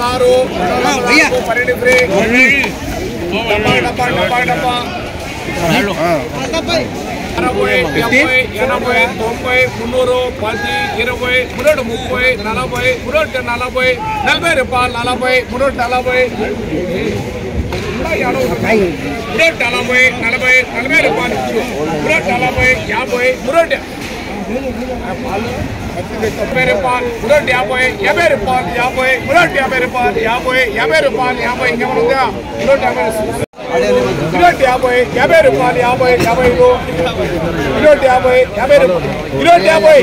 పదహారు పద్నాలుగు, పన్నెండు ఫ్రీ డబ్బా డబ్బా డబ్బా డబ్బా అరవై డెబ్బై ఎనభై తొంభై మున్నూరు పది ఇరవై మున్నూట ముప్పై నలభై మున్నూట నలభై నలభై రూపాయలు నలభై మున్నూట నలభై మున్నూట నలభై నలభై నలభై రూపాయలు మున్నూట నలభై యాభై మున్నూట ముప్పై రూపాయలు మున్నూట యాభై యాభై రూపాయలు యాభై మున్నూట యాభై రూపాయలు యాభై యాభై రూపాయలు యాభై ఇంకేమైనా ఉందా మున్నూట యాభై నూట యాభై యాభై రూపాయలు యాభై యాభై నూట యాభై యాభై రూపాయలు నూట యాభై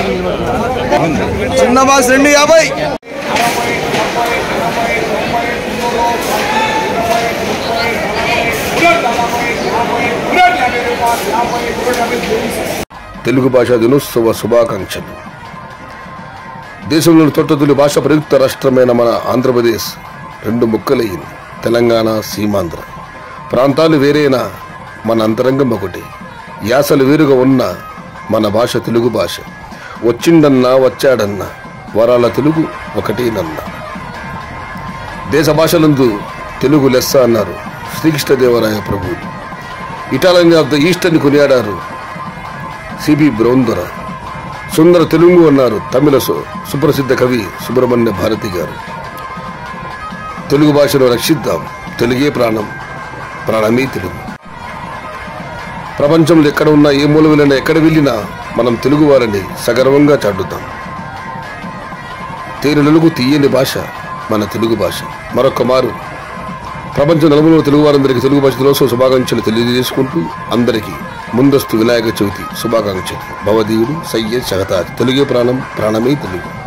చిన్న బాస్ రెండు యాభై నూట యాభై రూపాయలు యాభై నూట యాభై తెలుగు భాషా దినోత్సవ శుభాకాంక్షలు దేశంలోని తొట్టతొలి భాష ప్రయుక్త రాష్ట్రమైన మన ఆంధ్రప్రదేశ్ రెండు ముక్కలయ్యింది తెలంగాణ సీమాంధ్ర ప్రాంతాలు వేరైనా మన అంతరంగం ఒకటి యాసలు వేరుగా ఉన్న మన భాష తెలుగు భాష వచ్చిండన్నా వచ్చాడన్నా వరాల తెలుగు ఒకటేనన్నా దేశ భాషలందు తెలుగు లెస్స అన్నారు శ్రీకృష్ణదేవరాయ ప్రభువు ఇటాలియన్ ఆఫ్ ద ఈస్ట్ అని కొనియాడారు సిబి బ్రౌన్ దొర సుందర తెలుగు అన్నారు తమిళ సు- సుప్రసిద్ధ కవి సుబ్రహ్మణ్య భారతి గారు తెలుగు భాషను రక్షిద్దాం తెలుగే ప్రాణం ప్రాణమే తెలుగు ప్రపంచంలో ఎక్కడ ఉన్నా ఏ మూల వెళ్ళినా ఎక్కడ వెళ్ళినా మనం తెలుగు వారిని సగర్వంగా చాటుతాం తేనెలకు తీయని భాష మన తెలుగు భాష మరొక మారు ప్రపంచ నలుగురు తెలుగు వారందరికీ తెలుగు భాష దినోత్సవ శుభాకాంక్షలు తెలియజేసుకుంటూ అందరికీ ముందస్తు వినాయక చవితి శుభాకాంక్షలు భవదీయుడు సయ్యద్ శగతాజ్ తెలుగే ప్రాణం ప్రాణమే తెలుగు